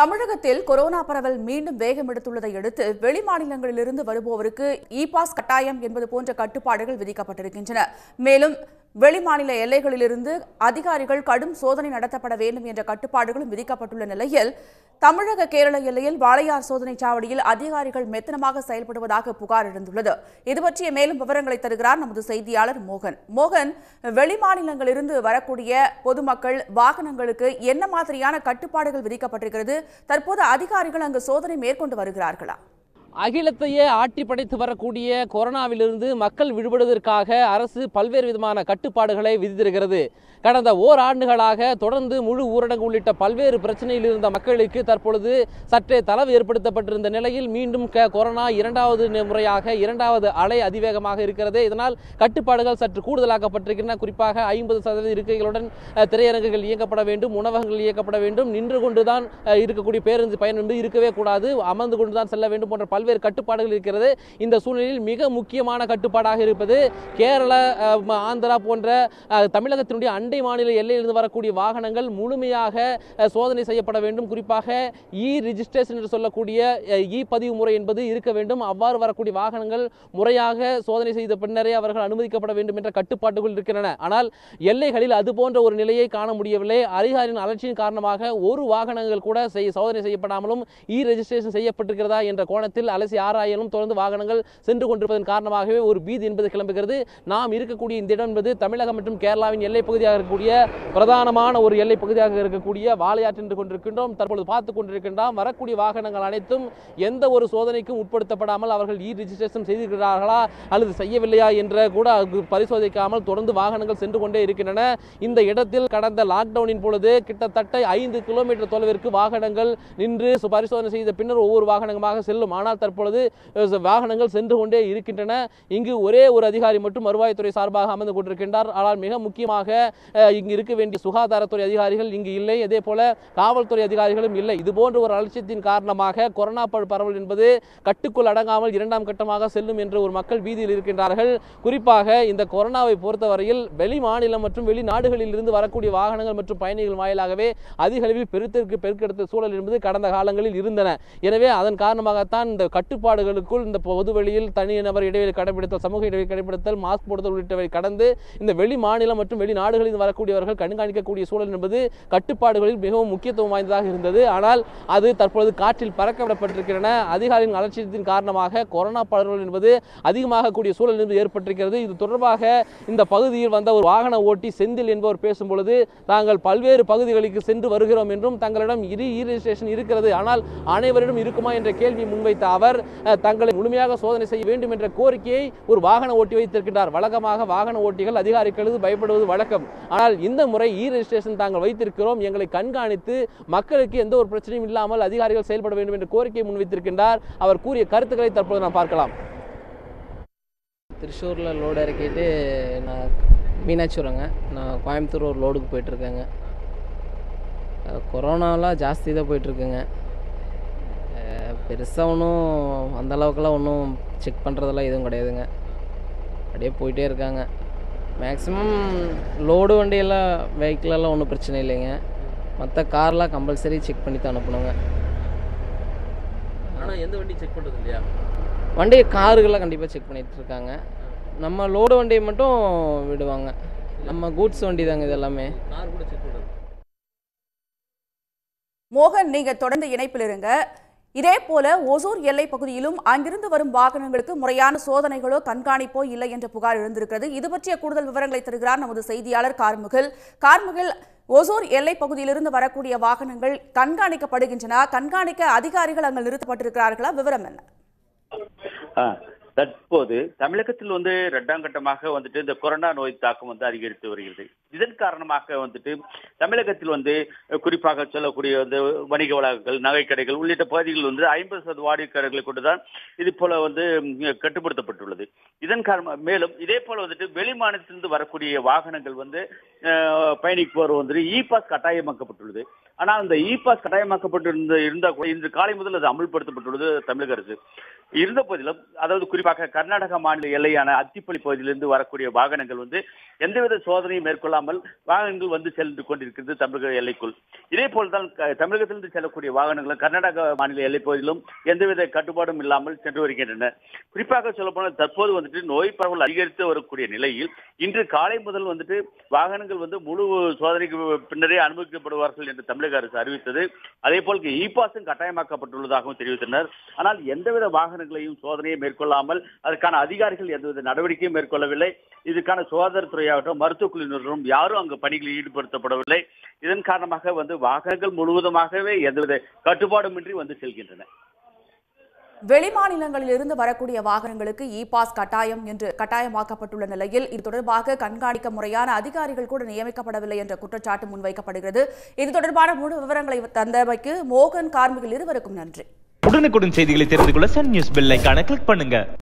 தமிழகத்தில் கொரோனா பரவல் மீண்டும் வேகம் எடுத்துள்ளதை அடுத்து வெளிமாநிலங்களிலிருந்து வருபவருக்கு இ பாஸ் கட்டாயம் என்பது போன்ற கட்டுப்பாடுகள் விதிக்கப்பட்டிருக்கின்றன மேலும் வெளிமாநில எல்லைகளிலிருந்து அதிகாரிகள் கடும் சோதனை நடத்தப்பட வேண்டும் என்ற கட்டுப்பாடுகளும் விதிக்கப்பட்டுள்ள நிலையில் தமிழக கேரள எல்லையில் வாளையார் சோதனை சாவடியில் அதிகாரிகள் மெத்தனமாக செயல்படுவதாக புகார் எழுந்துள்ளது இது பற்றிய மேலும் விவரங்களை தருகிறார் நமது செய்தியாளர் மோகன் மோகன் வெளிமாநிலங்களிலிருந்து வரக்கூடிய பொதுமக்கள் வாகனங்களுக்கு என்ன மாதிரியான கட்டுப்பாடுகள் விதிக்கப்பட்டிருக்கிறது தற்போது அதிகாரிகள் அங்கு சோதனை மேற்கொண்டு வருகிறார்களா அகிலத்தையே ஆட்டி படைத்து வரக்கூடிய கொரோனாவிலிருந்து மக்கள் விடுபடுவதற்காக அரசு பல்வேறு விதமான கட்டுப்பாடுகளை விதித்திருக்கிறது கடந்த ஓராண்டுகளாக தொடர்ந்து முழு ஊரடங்கு உள்ளிட்ட பல்வேறு பிரச்சனையில் இருந்த மக்களுக்கு தற்பொழுது சற்றே தளவு ஏற்படுத்தப்பட்டிருந்த நிலையில் மீண்டும் க- கொரோனா இரண்டாவது நி- முறையாக இரண்டாவது அலை அதிவேகமாக இருக்கிறது இதனால் கட்டுப்பாடுகள் சற்று கூடுதலாக்கப்பட்டிருக்கின்றன குறிப்பாக ஐம்பது சதவீத இருக்கைகளுடன் அஹ், திரையரங்குகள் இயக்கப்பட வேண்டும் உணவகங்கள் இயக்கப்பட வேண்டும் நின்று கொண்டுதான் அஹ், இருக்கக்கூடிய பேருந்து பயணம் என்பது இருக்கவே கூடாது அமர்ந்து கொண்டுதான் செல்ல வேண்டும் போன்ற பல்வேறு கட்டுப்பாடுகள் இருக்கிறது இந்த சூழ்நிலையில் மிக முக்கியமான கட்டுப்பாடாக இருப்பது கேரள அஹ், ம- ஆந்திரா போன்ற அஹ், தமிழகத்தினுடைய அண்டை மாநில எல்லையிலிருந்து வரக்கூடிய வாகனங்கள் முழுமையாக அஹ், சோதனை செய்யப்பட வேண்டும் குறிப்பாக இ ரிஜிஸ்ட்ரேஷன் என்று சொல்லக்கூடிய அஹ், இ பதிவு முறை என்பது இருக்க வேண்டும் அவ்வாறு வரக்கூடிய வாகனங்கள் முறையாக சோதனை செய்த பின்னரே அவர்கள் அனுமதிக்கப்பட வேண்டும் என்ற கட்டுப்பாடுகள் இருக்கின்றன ஆனால் எல்லைகளில் அது போன்ற ஒரு நிலையை காண முடியவில்லை அதிகாரியின் அலட்சியின் காரணமாக ஒரு வாகனங்கள் கூட செய் சோதனை செய்யப்படாமலும் இ ரெஜிஸ்ட்ரேஷன் செய்யப்பட்டிருக்கிறதா என்ற கோணத்தில் அலசி ஆராயலும் தொடர்ந்து வாகனங்கள் சென்று கொண்டிருப்பதன் காரணமாகவே ஒரு பீதி என்பது கிளம்புகிறது நாம் இருக்கக்கூடிய இந்த இடம் என்பது தமிழகம் மற்றும் கேரளாவின் எல்லைப் பகுதியாக இருக்கக்கூடிய பிரதானமான ஒரு எல்லைப் பகுதியாக இருக்கக்கூடிய வாழையாற்று என்று கொண்டிருக்கின்றோம் தற்பொழுது பார்த்துக் கொண்டிருக்கின்றோம் வரக்கூடிய வாகனங்கள் அனைத்தும் எந்த ஒரு சோதனைக்கும் உட்படுத்தப்படாமல் அவர்கள் இ ரிஜிஸ்ட்ரேஷன் செய்திருக்கிறார்களா அல்லது செய்யவில்லையா என்ற கூட அங்கு பரிசோதிக்காமல் தொடர்ந்து வாகனங்கள் சென்று கொண்டே இருக்கின்றன இந்த இடத்தில் கடந்த லாக்டவுனின் பொழுது கிட்டத்தட்ட ஐந்து கிலோமீட்டர் தொலைவிற்கு வாகனங்கள் நின்று சு- பரிசோதனை செய்த பின்னர் ஒவ்வொரு வாகனமாக செல்லும் ஆனால் தற்பொழுது அஹ், வாகனங்கள் சென்று கொண்டே இருக்கின்றன இங்கு ஒரே ஒரு அதிகாரி மட்டும் வருவாய்த்துறை சார்பாக அமர்ந்து கொண்டிருக்கின்றார் ஆனால் மிக முக்கியமாக அஹ், இங்கு இருக்க வேண்டிய சுகாதாரத்துறை அதிகாரிகள் இங்கு இல்லை அதே போல காவல்துறை அதிகாரிகளும் இல்லை இது போன்ற ஒரு அலட்சியத்தின் காரணமாக கொரோனா ப- பரவல் என்பது கட்டுக்குள் அடங்காமல் இரண்டாம் கட்டமாக செல்லும் என்று ஒரு மக்கள் பீதியில் இருக்கின்றார்கள் குறிப்பாக இந்த கொரோனாவை பொறுத்தவரையில் வெளி மாநிலம் மற்றும் வெளிநாடுகளில் இருந்து வரக்கூடிய வாகனங்கள் மற்றும் பயணிகள் வாயிலாகவே அதிக அளவில் பெருத்திற்கு பெருக்கெடுத்த சூழல் என்பது கடந்த காலங்களில் இருந்தன எனவே அதன் காரணமாகத்தான் இந்த கட்டுப்பாடுகளுக்குள் இந்த பொது வெளியில் தனிநபர் இடைவெளி கடைபிடித்தல் சமூக இடைவெளி கடைபிடித்தல் மாஸ்க் போடுதல் உள்ளிட்டவை கடந்து இந்த வெளி மாநிலம் மற்றும் வெளிநாடுகளில் வரக்கூடியவர்கள் கண்காணிக்கக்கூடிய சூழல் என்பது கட்டுப்பாடுகளில் மிகவும் முக்கியத்துவம் வாய்ந்ததாக இருந்தது ஆனால் அது தற்பொழுது காற்றில் பறக்க விடப்பட்டிருக்கின்றன அதிகாரிகளின் அலட்சியத்தின் காரணமாக கொரோனா பரவல் என்பது அதிகமாக கூடிய சூழல் என்பது ஏற்பட்டிருக்கிறது இது தொடர்பாக இந்த பகுதியில் வந்த ஒரு வாகன ஓட்டி செந்தில் என்பவர் பேசும் பொழுது தாங்கள் பல்வேறு பகுதிகளுக்கு சென்று வருகிறோம் என்றும் தங்களிடம் இரு இ ரெஜிஸ்ட்ரேஷன் இருக்கிறது ஆனால் அனைவரிடம் இருக்குமா என்ற கேள்வியை முன்வைத்த அவர் அஹ், தங்களை முழுமையாக சோதனை செய்ய வேண்டும் என்ற கோரிக்கையை ஒரு வாகன ஓட்டி வைத்திருக்கிறார் வழக்கமாக வாகன ஓட்டிகள் அதிகாரிகளுக்கு பயப்படுவது வழக்கம் ஆனால் இந்த முறை இ ரெஜிஸ்ட்ரேஷன் தாங்கள் வைத்திருக்கிறோம் எங்களை கண்காணித்து மக்களுக்கு எந்த ஒரு பிரச்சனையும் இல்லாமல் அதிகாரிகள் செயல்பட வேண்டும் என்ற கோரிக்கையை முன்வைத்திருக்கின்றார் அவர் கூறிய கருத்துக்களை தற்போது நாம் பார்க்கலாம் திருச்சூரில் லோடு இறக்கிட்டு நான் மீனாட்சிபுரங்க நான் கோயம்புத்தூர் ஒரு லோடுக்கு போயிட்டுருக்கேங்க அஹ் கொரோனாலாம் ஜாஸ்தி தான் போயிட்டுருக்குங்க பெருசாக ஒன்றும் அந்த அளவுக்குலாம் ஒன்றும் செக் பண்ணுறதெல்லாம் எதுவும் கிடையாதுங்க அப்படியே போயிட்டே இருக்காங்க மேக்ஸிமம் லோடு வண்டியெல்லாம் வெஹிக்கிளெல்லாம் ஒன்றும் பிரச்சனை இல்லைங்க மற்ற கார்லாம் கம்பல்சரி செக் பண்ணி தான் அனுப்பணுங்க ஆனால் எந்த வண்டி செக் பண்ணுறது இல்லையா வண்டி காருகள்லாம் கண்டிப்பாக செக் பண்ணிட்டு இருக்காங்க நம்ம லோடு வண்டியை மட்டும் விடுவாங்க நம்ம கூட்ஸ் வண்டி தாங்க இது எல்லாமே கார் கூட செக் பண்ணுறது மோகன் நீங்க தொடர்ந்து இணைப்பில் இருங்க இதே போல ஒசூர் எல்லை பகுதியிலும் அங்கிருந்து வரும் வாகனங்களுக்கு முறையான சோதனைகளோ கண்காணிப்போ இல்லை என்ற புகார் எழுந்திருக்கிறது இது பற்றிய கூடுதல் விவரங்களை தருகிறார் நமது செய்தியாளர் கார்முகில் கார்முகில் ஒசூர் எல்லை பகுதியிலிருந்து வரக்கூடிய வாகனங்கள் கண்காணிக்கப்படுகின்றன கண்காணிக்க அதிகாரிகள் அங்கு நிறுத்தப்பட்டிருக்கிறார்களா விவரம் என்ன ஆ, தற்போது தமிழகத்தில் வந்து இரண்டாம் கட்டமாக வந்துட்டு இந்த கொரோனா நோய் தாக்கம் வந்து அதிகரித்து வருகிறது இதன் காரணமாக வந்துட்டு தமிழகத்தில் வந்து அஹ், குறிப்பாக சொல்லக்கூடிய வந்து வணிக வளாகங்கள் நகைக்கடைகள் உள்ளிட்ட பகுதிகளில் வந்து ஐம்பது சதவீத வாடிக்கையாளர்களை கொண்டுதான் இது போல வந்து ம், கட்டுப்படுத்தப்பட்டுள்ளது இதன் காரணம் மேலும் இதே போல வந்துட்டு வெளி மாநிலத்திலிருந்து வரக்கூடிய வாகனங்கள் வந்து அஹ், பயணிக்குவோர் வந்து இ பாஸ் கட்டாயமாக்கப்பட்டுள்ளது ஆனால் அந்த இ பாஸ் கட்டாயமாக்கப்பட்டிருந்த இருந்தா கூட இன்று காலை முதல் அது அமல்படுத்தப்பட்டுள்ளது தமிழக அரசு இருந்த போதிலும் அதாவது குறிப்பாக கர்நாடக மாநில எல்லையான அத்திப்பள்ளி பகுதியிலிருந்து வரக்கூடிய வாகனங்கள் வந்து எந்தவித சோதனையும் மேற்கொள்ளாமல் மேற்கொள்ளாமல் வாகனங்கள் வந்து சென்று கொண்டிருக்கிறது தமிழக எல்லைக்குள் இதே போல்தான் க- தமிழகத்திலிருந்து செல்லக்கூடிய வாகனங்களும் கர்நாடக மாநில எல்லைப் பகுதியிலும் எந்தவித கட்டுப்பாடும் இல்லாமல் சென்று வருகின்றன குறிப்பாக சொல்லப்போனால் தற்போது வந்துட்டு நோய் பரவல் அதிகரித்து வரக்கூடிய நிலையில் இன்று காலை முதல் வந்துட்டு வாகனங்கள் வந்து முழு சோதனைக்கு பின்னரே அனுமதிக்கப்படுவார்கள் என்று தமிழக அரசு அறிவித்தது அதே போல் இ பாஸும் கட்டாயமாக்கப்பட்டுள்ளதாகவும் தெரிவித்தனர் ஆனால் எந்தவித வாகனங்களையும் சோதனையை மேற்கொள்ளாமல் அதற்கான அதிகாரிகள் எந்தவித நடவடிக்கையும் மேற்கொள்ளவில்லை இதுக்கான சுகாதாரத்துறையாகட்டும் மருத்துவக் குழுவினரும் யாரும் அங்கு பணிகளில் ஈடுபடுத்தப்படவில்லை இதன் காரணமாக வந்து வாகனங்கள் முழுவதுமாகவே எந்தவித கட்டுப்பாடுமின்றி வந்து செல்கின்றன வெளிமாநிலங்களிலிருந்து வரக்கூடிய வாகனங்களுக்கு இ பாஸ் கட்டாயம் என்று கட்டாயமாக்கப்பட்டுள்ள நிலையில் இது தொடர்பாக கண்காணிக்க முறையான அதிகாரிகள் கூட நியமிக்கப்படவில்லை என்ற குற்றச்சாட்டு முன்வைக்கப்படுகிறது இது தொடர்பான முழு விவரங்களை தந்தமைக்கு மோகன் கார்மிகள் இருவருக்கும் நன்றி உடனுக்குடன் செய்திகளை தெரிந்து கொள்ள சன் நியூஸ் பெல் ஐகானை கிளிக் பண்ணுங்க